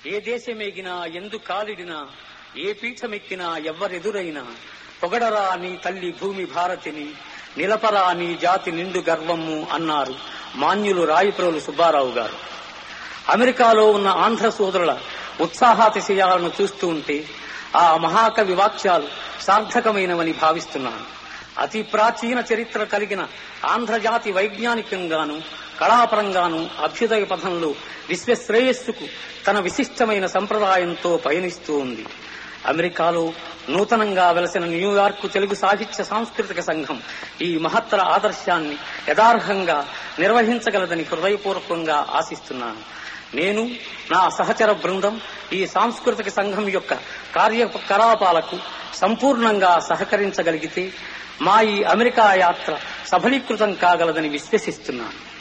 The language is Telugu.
ఏ దేశమేగినా ఎందు కాలిడినా ఏ పీఠమెక్కినా ఎవ్వరెదురైనా పొగడరా నీ తల్లి భూమి భారతిని నిలపరా నీ జాతి నిండు గర్వము అన్నారు మాన్యులు రాయిప్రోలు సుబ్బారావు గారు అమెరికాలో ఉన్న ఆంధ్ర సోదరుల ఉత్సాహాతిశయాలను చూస్తూ ఉంటే ఆ మహాకవి వాక్యాలు సార్థకమైనవని భావిస్తున్నాను అతి ప్రాచీన చరిత్ర కలిగిన ఆంధ్రజాతి వైజ్ఞానికంగాను కళాపరంగాను అభ్యుదయ పథంలో విశ్వశ్రేయస్సుకు తన విశిష్టమైన సంప్రదాయంతో పయనిస్తూ ఉంది అమెరికాలో నూతనంగా వెలసిన న్యూయార్క్ తెలుగు సాహిత్య సాంస్కృతిక సంఘం ఈ మహత్తర ఆదర్శాన్ని యథార్హంగా నిర్వహించగలదని హృదయపూర్వకంగా ఆశిస్తున్నాను నేను నా సహచర బృందం ఈ సాంస్కృతిక సంఘం యొక్క కార్యకలాపాలకు సంపూర్ణంగా సహకరించగలిగితే మా ఈ అమెరికా యాత్ర సఫలీకృతం కాగలదని విశ్వసిస్తున్నాను